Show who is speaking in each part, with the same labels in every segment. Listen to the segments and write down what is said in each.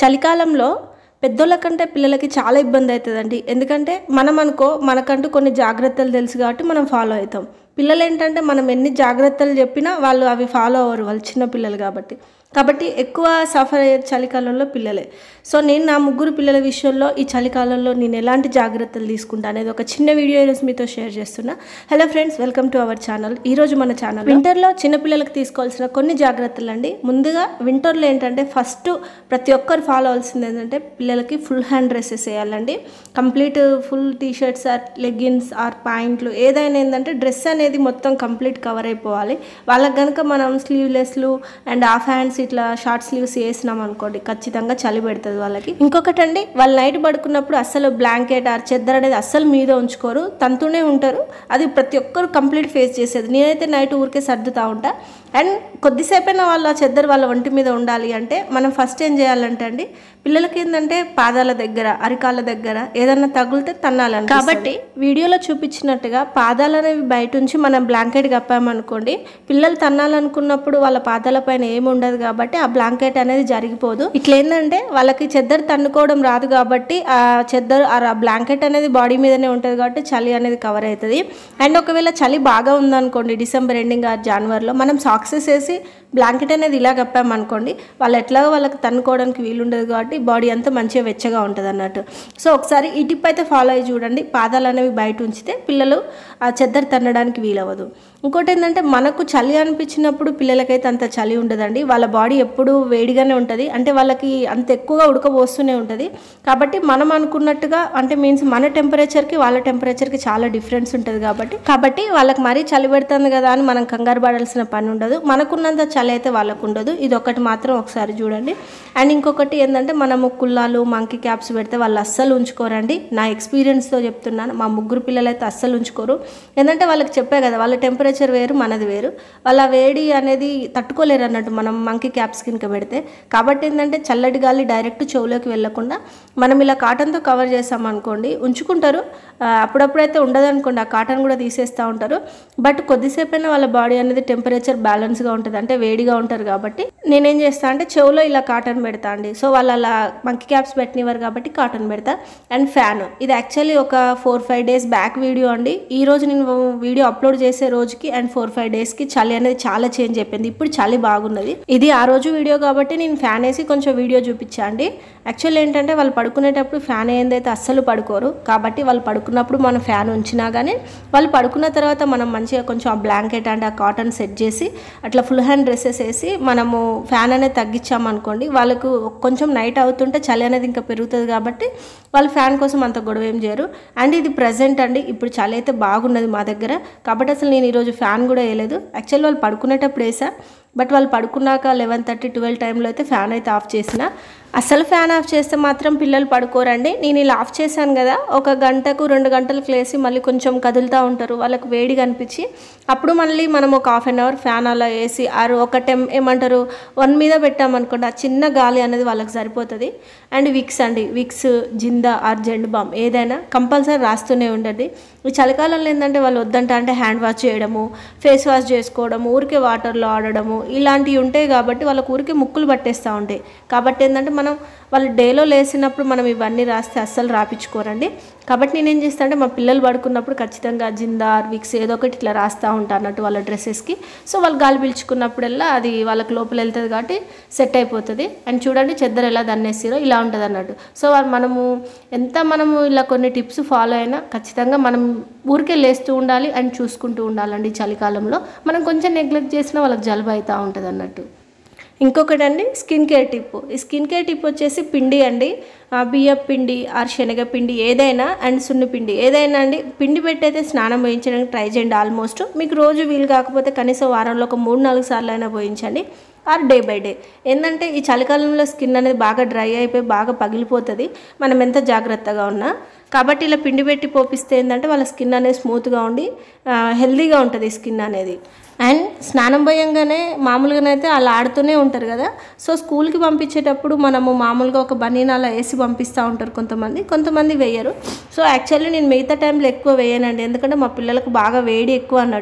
Speaker 1: చలికాలంలో పెద్దోళ్ళ కంటే పిల్లలకి చాలా ఇబ్బంది అవుతుందండి ఎందుకంటే మనం అనుకో మనకంటూ కొన్ని జాగ్రత్తలు తెలుసు కాబట్టి మనం ఫాలో అవుతాం పిల్లలు ఏంటంటే మనం ఎన్ని జాగ్రత్తలు చెప్పినా వాళ్ళు అవి ఫాలో అవ్వరు వాళ్ళు చిన్న పిల్లలు కాబట్టి కాబట్టి ఎక్కువ సఫర్ అయ్యే చలికాలంలో పిల్లలే సో నేను నా ముగ్గురు పిల్లల విషయంలో ఈ చలికాలంలో నేను ఎలాంటి జాగ్రత్తలు తీసుకుంటా అనేది ఒక చిన్న వీడియో ఈరోజు మీతో షేర్ చేస్తున్నా hello friends welcome to our channel ఈరోజు మన ఛానల్ వింటర్లో చిన్నపిల్లలకు తీసుకోవాల్సిన కొన్ని జాగ్రత్తలు అండి ముందుగా వింటర్లో ఏంటంటే ఫస్ట్ ప్రతి ఒక్కరు ఫాలో అవ్వాల్సింది ఏంటంటే పిల్లలకి ఫుల్ హ్యాండ్ డ్రెస్సెస్ వేయాలండి complete full T shirts or leggings or పాయింట్లు ఏదైనా ఏంటంటే డ్రెస్ అనేది మొత్తం కంప్లీట్ కవర్ అయిపోవాలి వాళ్ళకి కనుక మనం స్లీవ్లెస్లు అండ్ హాఫ్ హ్యాండ్స్ ఇట్లా షార్ట్ స్లీవ్స్ వేసినాం అనుకోండి ఖచ్చితంగా చలి పెడుతుంది వాళ్ళకి ఇంకొకటి అండి వాళ్ళు నైట్ పడుకున్నప్పుడు అస్సలు బ్లాంకెట్ ఆర్ చెద్దర్ అనేది అస్సలు మీద ఉంచుకోరు తంతూనే ఉంటారు అది ప్రతి ఒక్కరు కంప్లీట్ ఫేస్ చేసేది నేనైతే నైట్ ఊరికే సర్దుతా ఉంటా అండ్ కొద్దిసేపైనా వాళ్ళ చెద్దరు వాళ్ళ ఒంటి మీద ఉండాలి అంటే మనం ఫస్ట్ ఏం చేయాలంటే అండి పిల్లలకి ఏంటంటే పాదాల దగ్గర అరికాళ్ళ దగ్గర ఏదన్నా తగిలితే తన్నాలని కాబట్టి వీడియోలో చూపించినట్టుగా పాదాలు అనేవి బయట ఉంచి మనం బ్లాంకెట్ కప్పామనుకోండి పిల్లలు తన్నాలనుకున్నప్పుడు వాళ్ళ పాదాల పైన ఏమి ఉండదు కాబట్టి ఆ బ్లాంకెట్ అనేది జరిగిపోదు ఇట్లా ఏంటంటే వాళ్ళకి చెద్దరు తన్నుకోవడం రాదు కాబట్టి ఆ చెద్దరు ఆ బ్లాంకెట్ అనేది బాడీ మీదనే ఉంటుంది కాబట్టి చలి అనేది కవర్ అవుతుంది అండ్ ఒకవేళ చలి బాగా ఉందనుకోండి డిసెంబర్ ఎండింగ్ ఆ జనవరిలో మనం సాక్సెస్ వేసి బ్లాంకెట్ అనేది ఇలా కప్పామనుకోండి వాళ్ళు ఎట్లాగో వాళ్ళకి తన్నుకోవడానికి వీలుండదు కాబట్టి బాడీ అంతా మంచిగా వెచ్చగా ఉంటుంది అన్నట్టు సో ఒకసారి ఈ టిప్ అయితే ఫాలో అయ్యి చూడండి పాదాలు అనేవి బయట ఉంచితే పిల్లలు ఆ చెద్దరు తన్నడానికి వీలవ్వదు ఇంకోటి ఏంటంటే మనకు చలి అనిపించినప్పుడు పిల్లలకైతే అంత చలి ఉండదండి వాళ్ళ బాడీ ఎప్పుడూ వేడిగానే ఉంటుంది అంటే వాళ్ళకి అంత ఎక్కువగా ఉడకబోస్తూనే ఉంటుంది కాబట్టి మనం అనుకున్నట్టుగా అంటే మీన్స్ మన టెంపరేచర్కి వాళ్ళ టెంపరేచర్కి చాలా డిఫరెన్స్ ఉంటుంది కాబట్టి కాబట్టి వాళ్ళకి మరీ చలి పెడుతుంది కదా అని మనం కంగారు పడాల్సిన పని ఉండదు మనకున్నంత చలి అయితే వాళ్ళకు ఉండదు ఇది ఒకటి మాత్రం ఒకసారి చూడండి అండ్ ఇంకొకటి ఏంటంటే మనము కుల్లాలు మంకీ క్యాప్స్ పెడితే వాళ్ళు అస్సలు ఉంచుకోరండి నా ఎక్స్పీరియన్స్తో చెప్తున్నాను మా ముగ్గురు పిల్లలు అయితే అస్సలు ఉంచుకోరు ఏంటంటే వాళ్ళకి చెప్పే కదా వాళ్ళ టెంపరేచర్ వేరు మనది వేరు వాళ్ళ వేడి అనేది తట్టుకోలేరు అన్నట్టు మనం మంకీ క్యాప్స్ కింద పెడితే కాబట్టి ఏంటంటే చల్లటి గాలి డైరెక్ట్ చెవులోకి వెళ్ళకుండా మనం ఇలా కాటన్తో కవర్ చేసామనుకోండి ఉంచుకుంటారు ఆ, అప్పుడప్పుడైతే ఉండదు అనుకోండి ఆ కాటన్ కూడా తీసేస్తూ ఉంటారు బట్ కొద్దిసేపైనా వాళ్ళ బాడీ అనేది టెంపరేచర్ బ్యాలెన్స్గా ఉంటుంది అంటే వేడిగా ఉంటారు కాబట్టి నేనేం చేస్తా అంటే చెవులో ఇలా కాటన్ పెడతా అండి సో వాళ్ళు అలా మంకీ క్యాప్స్ పెట్టినవారు కాబట్టి కాటన్ పెడతా అండ్ ఫ్యాన్ ఇది యాక్చువల్లీ ఒక four five days back video అండి ఈ రోజు నేను వీడియో అప్లోడ్ చేసే రోజుకి అండ్ ఫోర్ ఫైవ్ డేస్కి చలి అనేది చాలా చేంజ్ అయిపోయింది ఇప్పుడు చలి బాగున్నది ఇది ఆ రోజు వీడియో కాబట్టి నేను ఫ్యాన్ వేసి కొంచెం వీడియో చూపించా అండి యాక్చువల్ ఏంటంటే వాళ్ళు పడుకునేటప్పుడు ఫ్యాన్ ఏందైతే అస్సలు పడుకోరు కాబట్టి వాళ్ళు పడుకున్నప్పుడు మనం ఫ్యాన్ ఉంచినా కానీ వాళ్ళు పడుకున్న తర్వాత మనం మంచిగా కొంచెం ఆ బ్లాంకెట్ అండ్ ఆ కాటన్ సెట్ చేసి అట్లా ఫుల్ హ్యాండ్ డ్రెస్సెస్ వేసి మనము ఫ్యాన్ అనేది తగ్గించామనుకోండి వాళ్ళకు కొంచెం నైట్ అవుతుంటే చలి అనేది ఇంకా పెరుగుతుంది కాబట్టి వాళ్ళు ఫ్యాన్ కోసం అంత గొడవ ఏం చేయరు అండ్ ఇది ప్రజెంట్ అండి ఇప్పుడు చలి అయితే బాగున్నది మా దగ్గర కాబట్టి అసలు నేను ఈరోజు ఫ్యాన్ కూడా వేయలేదు యాక్చువల్ వాళ్ళు పడుకునేటప్పుడు వేసా బట్ వాళ్ళు పడుకున్నాక లెవెన్ థర్టీ ట్వెల్వ్ టైంలో అయితే ఫ్యాన్ అయితే ఆఫ్ చేసిన అసలు ఫ్యాన్ ఆఫ్ చేస్తే మాత్రం పిల్లలు పడుకోరండి నేను ఇలా ఆఫ్ చేశాను కదా ఒక గంటకు రెండు గంటలకు లేసి మళ్ళీ కొంచెం కదులుతూ ఉంటారు వాళ్ళకి వేడిగా అనిపించి అప్పుడు మళ్ళీ మనం ఒక హాఫ్ అన్ అవర్ ఫ్యాన్ అలా వేసి ఆరు ఒక టెం ఏమంటారు వన్ మీద పెట్టామనుకోండి ఆ చిన్న గాలి అనేది వాళ్ళకి సరిపోతుంది అండ్ విక్స్ అండి విక్స్ జిందా ఆర్ జెండ్ బామ్ ఏదైనా కంపల్సరీ రాస్తూనే ఉండండి ఈ చలికాలంలో ఏంటంటే వాళ్ళు వద్దంట అంటే హ్యాండ్ వాష్ చేయడము ఫేస్ వాష్ చేసుకోవడము ఊరికే వాటర్లో ఆడడము ఇలాంటివి ఉంటాయి కాబట్టి వాళ్ళకు ఊరికే ముక్కులు పట్టేస్తూ ఉంటాయి కాబట్టి ఏంటంటే మనం వాళ్ళు డేలో లేసినప్పుడు మనం ఇవన్నీ రాస్తే అస్సలు రాపించుకోరండి కాబట్టి నేనేం చేస్తాను అంటే మా పిల్లలు పడుకున్నప్పుడు ఖచ్చితంగా జిందార్ విక్స్ ఏదో ఒకటి ఇట్లా రాస్తూ ఉంటాను అన్నట్టు వాళ్ళ డ్రెస్సెస్కి సో వాళ్ళు గాలి పీల్చుకున్నప్పుడల్లా అది వాళ్ళకి లోపల వెళ్తుంది కాబట్టి సెట్ అయిపోతుంది అండ్ చూడండి చెద్దరు ఎలా దన్నేస్తారో ఇలా ఉంటుంది అన్నట్టు సో వాళ్ళు మనము ఎంత మనము ఇలా కొన్ని టిప్స్ ఫాలో అయినా ఖచ్చితంగా మనం ఊరికే లేస్తూ ఉండాలి అండ్ చూసుకుంటూ ఉండాలండి ఈ చలికాలంలో మనం కొంచెం నెగ్లెక్ట్ చేసినా వాళ్ళకి జలుబు అవుతూ ఉంటుంది అన్నట్టు ఇంకొకటి అండి స్కిన్ కేర్ టిప్ ఈ స్కిన్ కేర్ టిప్ వచ్చేసి పిండి అండి ఆ, బియ్యం పిండి ఆర్ శనగపిండి ఏదైనా అండ్ సున్ని పిండి ఏదైనా అండి పిండి పెట్టయితే స్నానం పోయించడానికి ట్రై చేయండి ఆల్మోస్ట్ మీకు రోజు వీలు కాకపోతే కనీసం వారంలో ఒక మూడు నాలుగు సార్లు అయినా పోయించండి ఆర్ డే బై డే ఏంటంటే ఈ చలికాలంలో స్కిన్ అనేది బాగా డ్రై అయిపోయి బాగా పగిలిపోతుంది మనం ఎంత జాగ్రత్తగా ఉన్నా కాబట్టి ఇలా పిండి పెట్టి పోపిస్తే ఏంటంటే వాళ్ళ స్కిన్ అనేది స్మూత్గా ఉండి హెల్దీగా ఉంటుంది స్కిన్ అనేది అండ్ స్నానం పోయంగానే మామూలుగానైతే అలా ఆడుతూనే ఉంటారు కదా సో స్కూల్కి పంపించేటప్పుడు మనము మామూలుగా ఒక బనీన్ అలా వేసి పంపిస్తూ ఉంటారు కొంతమంది కొంతమంది వేయరు సో యాక్చువల్లీ నేను మిగతా టైంలో ఎక్కువ వేయనండి ఎందుకంటే మా పిల్లలకు బాగా వేడి ఎక్కువ అన్నట్టు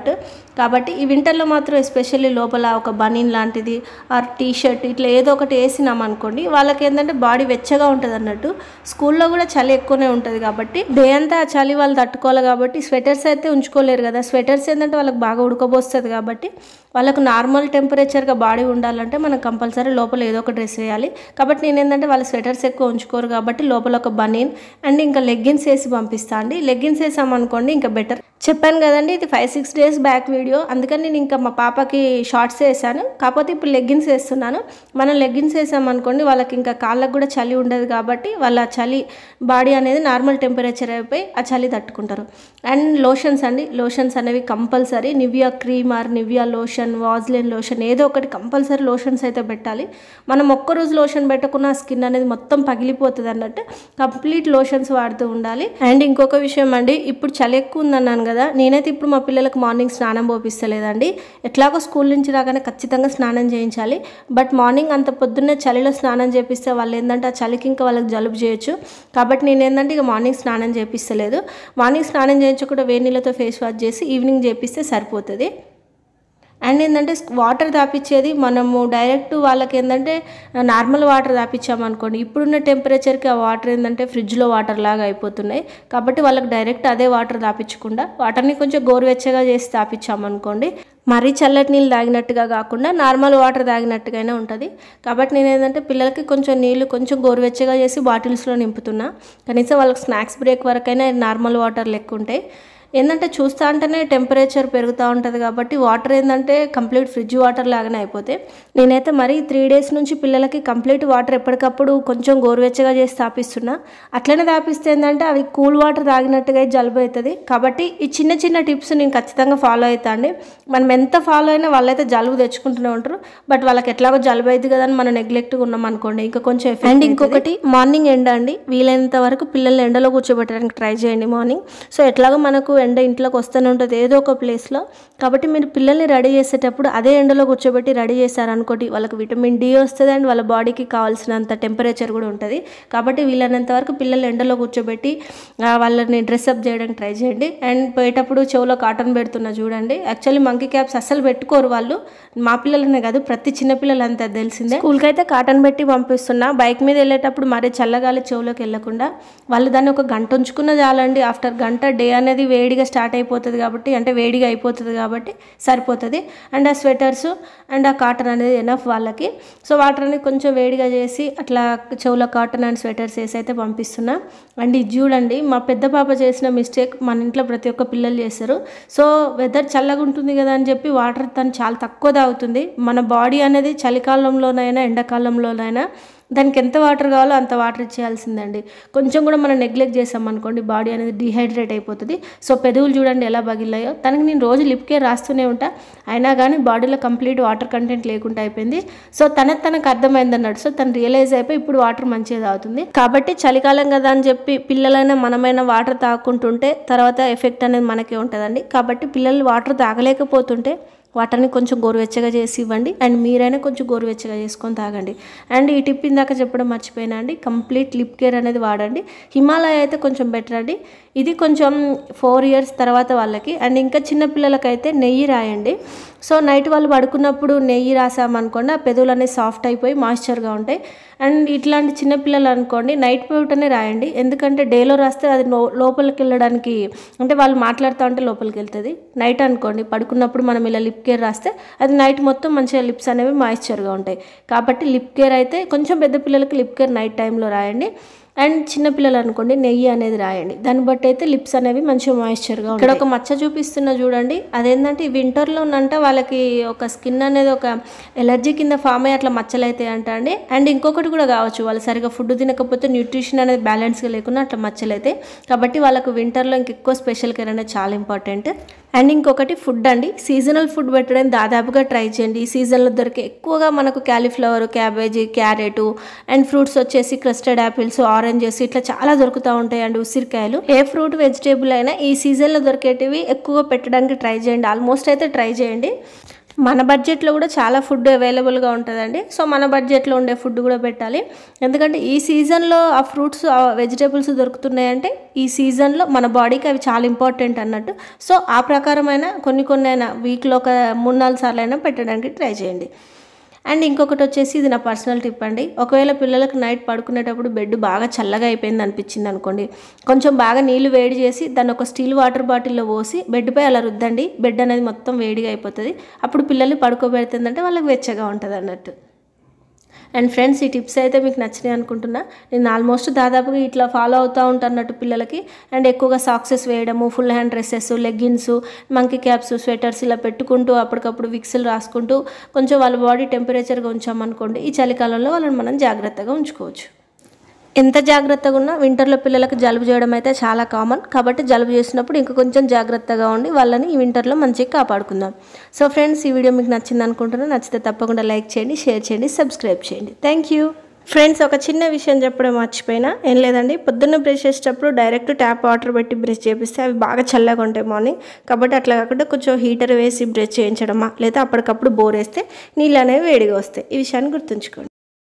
Speaker 1: కాబట్టి ఈ వింటర్లో మాత్రం ఎస్పెషల్లీ లోపల ఒక బనీన్ లాంటిది ఆర్ టీ షర్ట్ ఇట్లా ఏదో ఒకటి వేసినాం అనుకోండి వాళ్ళకి ఏంటంటే బాడీ వెచ్చగా ఉంటుంది అన్నట్టు స్కూల్లో కూడా చలి ఎక్కువనే ఉంటుంది కాబట్టి డే అంతా ఆ చలి వాళ్ళు తట్టుకోవాలి కాబట్టి స్వెటర్స్ అయితే ఉంచుకోలేరు కదా స్వెటర్స్ ఏంటంటే వాళ్ళకి బాగా ఉడకబోస్తుంది కాబట్టి వాళ్ళకు నార్మల్ టెంపరేచర్గా బాడీ ఉండాలంటే మనం కంపల్సరీ లోపల ఏదో ఒక డ్రెస్ వేయాలి కాబట్టి నేను ఏంటంటే వాళ్ళ స్వెటర్స్ ఎక్కువ ఉంచుకోరు కాబట్టి లోపల ఒక బనీన్ అండ్ ఇంకా లెగ్గిన్స్ వేసి పంపిస్తా అండి లెగ్గిన్స్ వేసామనుకోండి ఇంకా బెటర్ చెప్పాను కదండి ఇది five six days back video అందుకని నేను ఇంకా మా పాపకి షార్ట్స్ వేసాను కాకపోతే ఇప్పుడు లెగ్గిన్స్ వేస్తున్నాను మనం లెగ్గిన్స్ వేసామనుకోండి వాళ్ళకి ఇంకా కాళ్ళకు కూడా చలి ఉండదు కాబట్టి వాళ్ళ చలి బాడీ అనేది నార్మల్ టెంపరేచర్ అయిపోయి ఆ చలి తట్టుకుంటారు అండ్ లోషన్స్ అండి లోషన్స్ అనేవి compulsory Nivea cream or Nivea lotion Vaseline lotion ఏదో ఒకటి కంపల్సరీ లోషన్స్ అయితే పెట్టాలి మనం ఒక్క రోజు లోషన్ పెట్టకున్న స్కిన్ అనేది మొత్తం పగిలిపోతుంది అన్నట్టు కంప్లీట్ లోషన్స్ వాడుతూ ఉండాలి అండ్ ఇంకొక విషయం అండి ఇప్పుడు చలి ఎక్కువ ఉందన్నాను కదా నేనైతే ఇప్పుడు మా పిల్లలకు మార్నింగ్ స్నానం పోపిస్తలేదండి ఎట్లాగో స్కూల్ నుంచి రాగానే ఖచ్చితంగా స్నానం చేయించాలి బట్ మార్నింగ్ అంత పొద్దున్నే చలిలో స్నానం చేపిస్తే వాళ్ళు ఏంటంటే ఆ చలికి ఇంకా వాళ్ళకి జలుబు చేయొచ్చు కాబట్టి నేను ఏంటంటే ఇక మార్నింగ్ స్నానం చేపిస్తలేదు మార్నింగ్ స్నానం చేయించకుండా వేడి నీళ్ళతో ఫేస్ వాష్ చేసి ఈవినింగ్ చేపిస్తే సరిపోతుంది అండ్ ఏంటంటే వాటర్ తాపించేది మనము డైరెక్ట్ వాళ్ళకి ఏంటంటే నార్మల్ వాటర్ తాపించామనుకోండి ఇప్పుడున్న టెంపరేచర్కి ఆ వాటర్ ఏంటంటే ఫ్రిడ్జ్లో వాటర్ లాగా అయిపోతున్నాయి కాబట్టి వాళ్ళకి డైరెక్ట్ అదే వాటర్ తాపించకుండా వాటర్ని కొంచెం గోరువెచ్చగా చేసి తాపించామనుకోండి మరీ చల్లటి నీళ్ళు తాగినట్టుగా కాకుండా నార్మల్ వాటర్ తాగినట్టుగానే ఉంటుంది కాబట్టి నేను ఏంటంటే పిల్లలకి కొంచెం నీళ్ళు కొంచెం గోరువెచ్చగా చేసి బాటిల్స్లో నింపుతున్నా కనీసం వాళ్ళకి స్నాక్స్ బ్రేక్ వరకైనా నార్మల్ వాటర్ లెక్క ఉంటాయి ఏంటంటే చూస్తా అంటేనే టెంపరేచర్ పెరుగుతూ ఉంటుంది కాబట్టి వాటర్ ఏంటంటే కంప్లీట్ ఫ్రిడ్జ్ వాటర్ లాగానే అయిపోతే నేనైతే మరీ త్రీ డేస్ నుంచి పిల్లలకి కంప్లీట్ వాటర్ ఎప్పటికప్పుడు కొంచెం గోరువెచ్చగా చేసి తాపిస్తున్నా అట్లనే తాపిస్తే ఏంటంటే అవి కూల్ వాటర్ తాగినట్టుగా జలుబు అవుతుంది కాబట్టి ఈ చిన్న చిన్న టిప్స్ నేను ఖచ్చితంగా ఫాలో అవుతా అండి మనం ఎంత ఫాలో అయినా వాళ్ళైతే జలుబు తెచ్చుకుంటూనే ఉంటారు బట్ వాళ్ళకి ఎట్లాగో జలుబు అవుతుంది కదా అని మనం నెగ్లెక్ట్గా ఉన్నాం అనుకోండి ఇంకా కొంచెం అండ్ ఇంకొకటి మార్నింగ్ ఎండ అండి వీలైనంత వరకు పిల్లల్ని ఎండలో కూర్చోబెట్టడానికి ట్రై చేయండి మార్నింగ్ సో ఎట్లాగో మనకు ఎండ ఇంట్లోకి వస్తూనే ఉంటుంది ఏదో ఒక ప్లేస్లో కాబట్టి మీరు పిల్లల్ని రెడీ చేసేటప్పుడు అదే ఎండలో కూర్చోబెట్టి రెడీ చేశారనుకోండి వాళ్ళకి విటమిన్ డి వస్తుంది అండ్ వాళ్ళ బాడీకి కావాల్సినంత టెంపరేచర్ కూడా ఉంటుంది కాబట్టి వీలైనంత వరకు పిల్లల్ని ఎండలో కూర్చోబెట్టి ఆ, వాళ్ళని డ్రెస్అప్ చేయడానికి ట్రై చేయండి అండ్ పోయేటప్పుడు చెవులో కాటన్ పెడుతున్నా చూడండి యాక్చువల్లీ మంకీ క్యాప్స్ అస్సలు పెట్టుకోరు వాళ్ళు మా పిల్లలనే కాదు ప్రతి చిన్న పిల్లలు అంతా తెలిసిందే స్కూల్కి అయితే కాటన్ పెట్టి పంపిస్తున్నా బైక్ మీద వెళ్ళేటప్పుడు మరీ చల్లగాలి చెవులోకి వెళ్ళకుండా వాళ్ళు దాన్ని ఒక గంట ఉంచుకున్న చాలండి ఆఫ్టర్ గంట డే అనేది వేడిగా స్టార్ట్ అయిపోతుంది కాబట్టి అంటే వేడిగా అయిపోతుంది కాబట్టి సరిపోతుంది అండ్ ఆ స్వెటర్స్ అండ్ ఆ కాటన్ అనేది ఎనఫ్ వాళ్ళకి సో వాటర్ అనేది కొంచెం వేడిగా చేసి అట్లా చెవులో కాటన్ అండ్ స్వెటర్స్ వేసి అయితే పంపిస్తున్నా అండ్ ఇది చూడండి మా పెద్ద పాప చేసిన మిస్టేక్ మన ఇంట్లో ప్రతి ఒక్క పిల్లలు చేస్తారు సో వెదర్ చల్లగా ఉంటుంది కదా అని చెప్పి వాటర్ తను చాలా తక్కువ తాగుతుంది మన బాడీ అనేది చలికాలంలోనైనా ఎండాకాలంలోనైనా దానికి ఎంత వాటర్ కావాలో అంత వాటర్ ఇచ్చేయాల్సిందండి కొంచెం కూడా మనం నెగ్లెక్ట్ చేసాం అనుకోండి బాడీ అనేది డిహైడ్రేట్ అయిపోతుంది సో పెదవులు చూడండి ఎలా బగిలాయో తనకి నేను రోజు లిప్ కేర్ రాస్తూనే ఉంటా అయినా కానీ బాడీలో కంప్లీట్ వాటర్ కంటెంట్ లేకుండా అయిపోయింది సో తన తనకు అర్థమైంది అన్నాడు సో తను రియలైజ్ అయిపోయి ఇప్పుడు వాటర్ మంచిగా తాగుతుంది కాబట్టి చలికాలం కదా అని చెప్పి పిల్లలైనా మనమైనా వాటర్ తాగుకుంటుంటే తర్వాత ఎఫెక్ట్ అనేది మనకే ఉంటుందండి కాబట్టి పిల్లలు వాటర్ తాగలేకపోతుంటే వాటర్ని కొంచెం గోరువెచ్చగా చేసి ఇవ్వండి అండ్ మీరైనా కొంచెం గోరువెచ్చగా చేసుకొని తాగండి అండ్ ఈ టిప్ ఇందాక చెప్పడం మర్చిపోయినా అండి కంప్లీట్ లిప్ కేర్ అనేది వాడండి హిమాలయ అయితే కొంచెం బెటర్ అండి ఇది కొంచెం ఫోర్ ఇయర్స్ తర్వాత వాళ్ళకి అండ్ ఇంకా చిన్న పిల్లలకైతే నెయ్యి రాయండి సో నైట్ వాళ్ళు పడుకున్నప్పుడు నెయ్యి రాసామనుకోండి ఆ పెదవులు అనేవి సాఫ్ట్ అయిపోయి మాయిశ్చర్గా ఉంటాయి అండ్ ఇట్లాంటి చిన్న పిల్లలు అనుకోండి నైట్ పూటనే రాయండి ఎందుకంటే డేలో రాస్తే అది లో లోపలికి వెళ్ళడానికి అంటే వాళ్ళు మాట్లాడుతూ ఉంటే లోపలికి వెళ్తుంది నైట్ అనుకోండి పడుకున్నప్పుడు మనం ఇలా లిప్ కేర్ రాస్తే అది నైట్ మొత్తం మంచిగా లిప్స్ అనేవి మాయిశ్చర్గా ఉంటాయి కాబట్టి లిప్ కేర్ అయితే కొంచెం పెద్ద పిల్లలకి లిప్ కేర్ నైట్ టైంలో రాయండి అండ్ చిన్న పిల్లలు అనుకోండి నెయ్యి అనేది రాయండి దాన్ని బట్టి అయితే లిప్స్ అనేవి మంచిగా మాయిశ్చర్గా ఉంటాయి ఇక్కడ ఒక మచ్చ చూపిస్తున్నా చూడండి అదేంటంటే ఈ వింటర్లో ఉన్నంట వాళ్ళకి ఒక స్కిన్ అనేది ఒక ఎలర్జీ కింద ఫామ్ అయ్యి అట్లా మచ్చలు అవుతాయి అంట అండి అండ్ ఇంకొకటి కూడా కావచ్చు వాళ్ళు సరిగా ఫుడ్ తినకపోతే న్యూట్రిషన్ అనేది బ్యాలెన్స్గా లేకుండా అట్లా మచ్చలు అవుతాయి కాబట్టి వాళ్ళకు వింటర్లో ఇంకెక్కువ స్పెషల్ కేర్ అనేది చాలా ఇంపార్టెంట్ అండ్ ఇంకొకటి ఫుడ్ అండి సీజనల్ ఫుడ్ పెట్టడం దాదాపుగా ట్రై చేయండి ఈ సీజన్లో దొరికే ఎక్కువగా మనకు cauliflower cabbage carrot and fruits వచ్చేసి క్రస్టర్డ్ యాపిల్స్ ఆరెంజెస్ ఇట్లా చాలా దొరుకుతూ ఉంటాయి అండి ఉసిరికాయలు ఏ ఫ్రూట్ వెజిటేబుల్ అయినా ఈ సీజన్లో దొరికేటివి ఎక్కువగా పెట్టడానికి ట్రై చేయండి ఆల్మోస్ట్ అయితే ట్రై చేయండి మన బడ్జెట్లో కూడా చాలా ఫుడ్ అవైలబుల్గా ఉంటుందండి సో మన బడ్జెట్లో ఉండే ఫుడ్ కూడా పెట్టాలి ఎందుకంటే ఈ సీజన్లో ఆ ఫ్రూట్స్ ఆ వెజిటేబుల్స్ దొరుకుతున్నాయంటే ఈ సీజన్లో మన బాడీకి అవి చాలా ఇంపార్టెంట్ అన్నట్టు సో ఆ ప్రకారమైన కొన్ని కొన్ని అయినా వీక్లో ఒక మూడు నాలుగు సార్లు అయినా పెట్టడానికి ట్రై చేయండి అండ్ ఇంకొకటి వచ్చేసి ఇది నా పర్సనల్ టిప్ అండి ఒకవేళ పిల్లలకు నైట్ పడుకునేటప్పుడు బెడ్ బాగా చల్లగా అయిపోయింది అనిపించింది అనుకోండి కొంచెం బాగా నీళ్లు వేడి చేసి దాన్ని ఒక స్టీల్ వాటర్ బాటిల్లో పోసి బెడ్పై అలా రుద్దండి బెడ్ అనేది మొత్తం వేడిగా అయిపోతుంది అప్పుడు పిల్లల్ని పడుకోబెడుతుందంటే వాళ్ళకి వెచ్చగా ఉంటుంది అన్నట్టు అండ్ ఫ్రెండ్స్ ఈ టిప్స్ అయితే మీకు నచ్చినాయి అనుకుంటున్నా నేను ఆల్మోస్ట్ దాదాపుగా ఇట్లా ఫాలో అవుతూ ఉంటానట్టు పిల్లలకి అండ్ ఎక్కువగా సాక్సెస్ వేయడము full hand dresses leggings monkey caps sweaters ఇలా పెట్టుకుంటూ అప్పటికప్పుడు విక్స్లు రాసుకుంటూ కొంచెం వాళ్ళ బాడీ టెంపరేచర్గా ఉంచామనుకోండి ఈ చలికాలంలో వాళ్ళని మనం జాగ్రత్తగా ఉంచుకోవచ్చు ఎంత జాగ్రత్తగా ఉన్నా వింటర్లో పిల్లలకు జలుబు చేయడం అయితే చాలా కామన్ కాబట్టి జలుబు చేసినప్పుడు ఇంకా కొంచెం జాగ్రత్తగా ఉండి వాళ్ళని ఈ వింటర్లో మంచిగా కాపాడుకుందాం సో ఫ్రెండ్స్ ఈ వీడియో మీకు నచ్చింది అనుకుంటున్నా నచ్చితే తప్పకుండా లైక్ చేయండి షేర్ చేయండి సబ్స్క్రైబ్ చేయండి థ్యాంక్ యూ ఫ్రెండ్స్ ఒక చిన్న విషయం చెప్పడం మర్చిపోయినా ఏం లేదండి పొద్దున్న బ్రష్ చేసేటప్పుడు డైరెక్ట్ ట్యాప్ వాటర్ పెట్టి బ్రష్ చేపిస్తే అవి బాగా చల్లగా ఉంటాయి మార్నింగ్ కాబట్టి అట్లా కాకుండా కొంచెం హీటర్ వేసి బ్రష్ చేయించడమా లేదా అప్పటికప్పుడు బోర్ వేస్తే నీళ్ళు అనేవి వేడిగా వస్తాయి ఈ విషయాన్ని గుర్తుంచుకోండి